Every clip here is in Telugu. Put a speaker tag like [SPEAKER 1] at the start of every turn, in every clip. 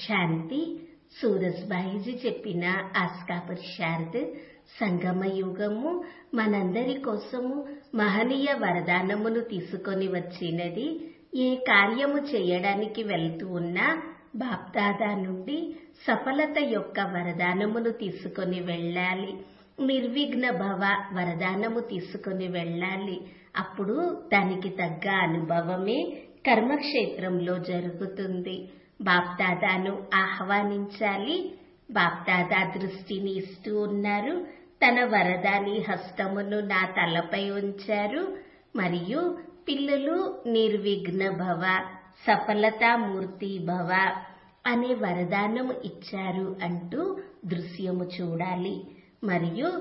[SPEAKER 1] శాంతి సూరజ్బాయిజీ చెప్పిన ఆస్కా పురుషార్థ్ సంగమ యుగము మనందరి కోసము మహనీయ వరదానమును తీసుకొని వచ్చినది ఏ కార్యము చేయడానికి వెళ్తూ ఉన్నా బాప్దాదా నుండి సఫలత యొక్క వరదానమును తీసుకొని వెళ్ళాలి నిర్విఘ్న భవ వరదానము తీసుకొని వెళ్ళాలి అప్పుడు దానికి తగ్గ అనుభవమే కర్మక్షేత్రంలో జరుగుతుంది బాప్దాదాను ఆహ్వానించాలి బాప్దాదా దృష్టిని ఇస్తూ ఉన్నారు తన వరదాని హస్తమును నా తలపై ఉంచారు మరియు పిల్లలు నిర్విఘ్న భవ సఫలతామూర్తి భవ అనే వరదానము ఇచ్చారు అంటూ దృశ్యము చూడాలి మరియు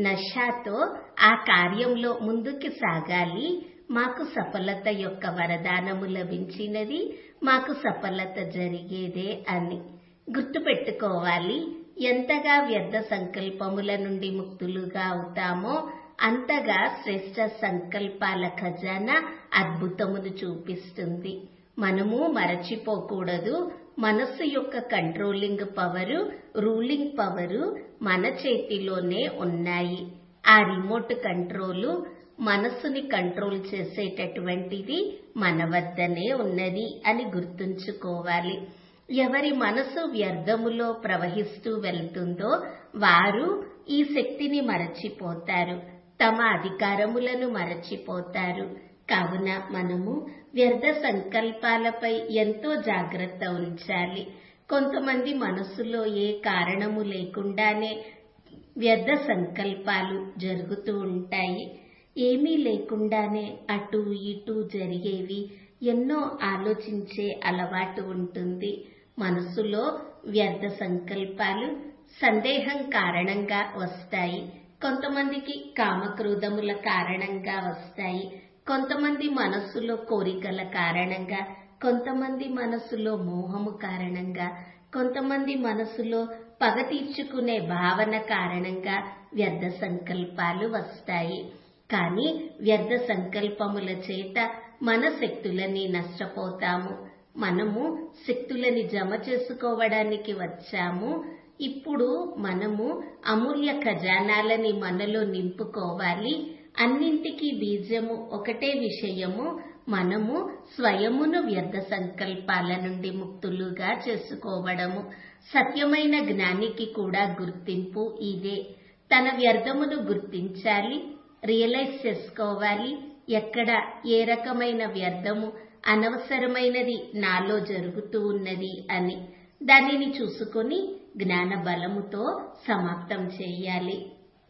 [SPEAKER 1] నషాతో ఆ కార్యంలో ముందుకు సాగాలి మాకు సఫలత యొక్క వరదానము లభించినది మాకు సఫలత జరిగేదే అని గుర్తుపెట్టుకోవాలి ఎంతగా వ్యర్థ సంకల్పముల నుండి ముక్తులుగా అవుతామో అంతగా శ్రేష్ట సంకల్పాల ఖజానా అద్భుతమును చూపిస్తుంది మనము మరచిపోకూడదు మనస్సు యొక్క కంట్రోలింగ్ పవరు రూలింగ్ పవరు మన చేతిలోనే ఉన్నాయి ఆ రిమోట్ కంట్రోలు మనస్సుని కంట్రోల్ చేసేటటువంటిది మన వద్దనే ఉన్నది అని గుర్తుంచుకోవాలి ఎవరి మనసు వ్యర్థములో ప్రవహిస్తూ వెళ్తుందో వారు ఈ శక్తిని మరచిపోతారు తమ అధికారములను మరచిపోతారు కావున మనము వ్యర్థ సంకల్పాలపై ఎంతో జాగ్రత్త ఉంచాలి కొంతమంది మనస్సులో ఏ కారణము లేకుండానే వ్యర్థ సంకల్పాలు జరుగుతూ ఉంటాయి ఏమీ లేకుండానే అటు ఇటు జరిగేవి ఎన్నో ఆలోచించే అలవాటు ఉంటుంది మనసులో వ్యర్థ సంకల్పాలు సందేహం కారణంగా వస్తాయి కొంతమందికి కామక్రోధముల కారణంగా వస్తాయి కొంతమంది మనస్సులో కోరికల కారణంగా కొంతమంది మనస్సులో మోహము కారణంగా కొంతమంది మనస్సులో పగ తీర్చుకునే భావన కారణంగా వ్యర్థ సంకల్పాలు వస్తాయి కానీ వ్యర్థ సంకల్పముల చేత మన శక్తులని నష్టపోతాము మనము శక్తులని జమ చేసుకోవడానికి వచ్చాము ఇప్పుడు మనము అమూల్య ఖజానాలని మనలో నింపుకోవాలి అన్నింటికీ బీజము ఒకటే విషయము మనము స్వయమును వ్యర్థ సంకల్పాల నుండి ముక్తులుగా చేసుకోవడము సత్యమైన జ్ఞానికి కూడా గుర్తింపు ఇదే తన వ్యర్థమును గుర్తించాలి రియలైజ్ చేసుకోవాలి ఎక్కడ ఏ రకమైన వ్యర్థము అనవసరమైనది నాలో జరుగుతూ ఉన్నది అని దానిని చూసుకొని జ్ఞాన బలముతో సమాప్తం చేయాలి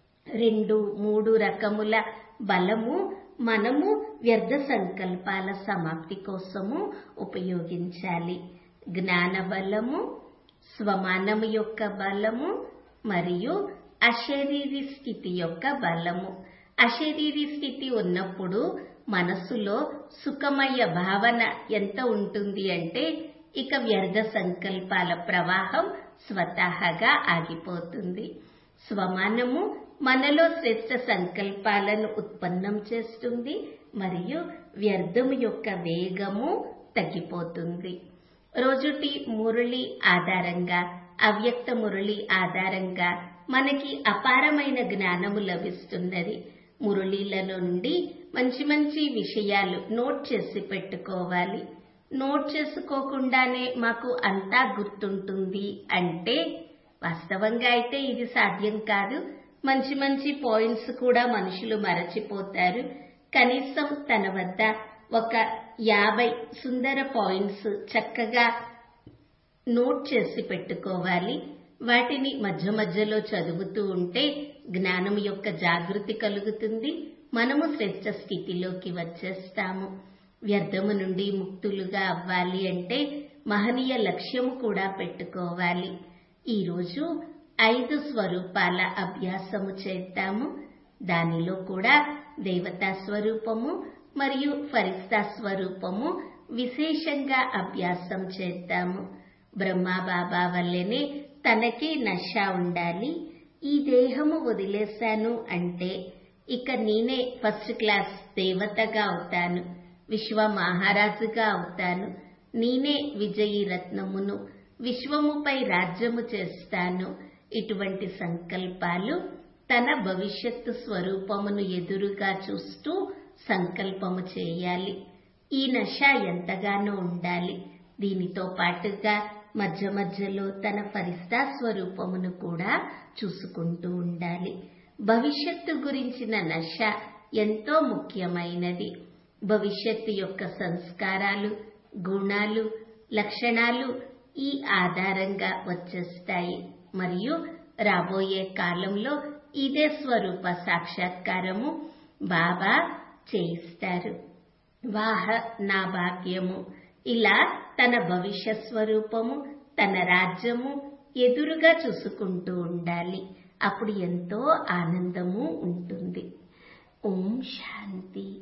[SPEAKER 1] రెండు మూడు రకముల బలము మనము వ్యర్థ సంకల్పాల సమాప్తి కోసము ఉపయోగించాలి జ్ఞాన బలము స్వమానము యొక్క బలము మరియు అశరీరి స్థితి యొక్క బలము అశరీరి స్థితి ఉన్నప్పుడు మనస్సులో సుఖమయ భావన ఎంత ఉంటుంది అంటే ఇక వ్యర్థ సంకల్పాల ప్రవాహం స్వతహాగా ఆగిపోతుంది స్వమానము మనలో శ్రేష్ట సంకల్పాలను ఉత్పన్నం చేస్తుంది మరియు వ్యర్థము యొక్క వేగము తగ్గిపోతుంది రోజుటి మురళి ఆధారంగా అవ్యక్త మురళి ఆధారంగా మనకి అపారమైన జ్ఞానము లభిస్తున్నది మురళీల నుండి మంచి మంచి విషయాలు నోట్ చేసి పెట్టుకోవాలి నోట్ చేసుకోకుండానే మాకు అంతా గుర్తుంటుంది అంటే వాస్తవంగా అయితే ఇది సాధ్యం కాదు మంచి మంచి పాయింట్స్ కూడా మనుషులు మరచిపోతారు కనీసం తన వద్ద ఒక యాభై సుందర పాయింట్స్ చక్కగా నోట్ చేసి పెట్టుకోవాలి వాటిని మధ్య మధ్యలో చదువుతూ ఉంటే జ్ఞానం యొక్క జాగృతి కలుగుతుంది మనము శ్రేష్ట స్థితిలోకి వచ్చేస్తాము వ్యర్థము నుండి ముక్తులుగా అవ్వాలి అంటే మహనీయ లక్ష్యము కూడా పెట్టుకోవాలి ఈరోజు ఐదు స్వరూపాల అభ్యాసము చేద్దాము దానిలో కూడా దేవతా స్వరూపము మరియు ఫరిస్తా స్వరూపము విశేషంగా అభ్యాసం చేద్దాము బ్రహ్మా బాబా వల్లనే తనకే నష ఉండాలి ఈ దేహము వదిలేశాను అంటే ఇక నేనే ఫస్ట్ క్లాస్ దేవతగా అవుతాను విశ్వ మహారాజుగా అవుతాను నేనే విజయీ రత్నమును విశ్వముపై రాజ్యము చేస్తాను ఇటువంటి సంకల్పాలు తన భవిష్యత్తు స్వరూపమును ఎదురుగా చూస్తూ సంకల్పము చేయాలి ఈ నష ఎంతగానో ఉండాలి దీనితో పాటుగా మధ్య మధ్యలో తన ఫరిస్తా స్వరూపమును కూడా చూసుకుంటూ ఉండాలి భవిష్యత్తు గురించిన నష ఎంతో ముఖ్యమైనది భవిష్యత్తు యొక్క సంస్కారాలు గుణాలు లక్షణాలు ఈ ఆధారంగా వచ్చేస్తాయి మరియు రాబోయే కాలంలో ఇదే స్వరూప సాక్షాత్కారము బాబా చేయిస్తారు వాహ నా భాగ్యము ఇలా తన భవిష్య స్వరూపము తన రాజ్యము ఎదురుగా చూసుకుంటూ ఉండాలి అప్పుడు ఎంతో ఆనందము ఉంటుంది ఓం శాంతి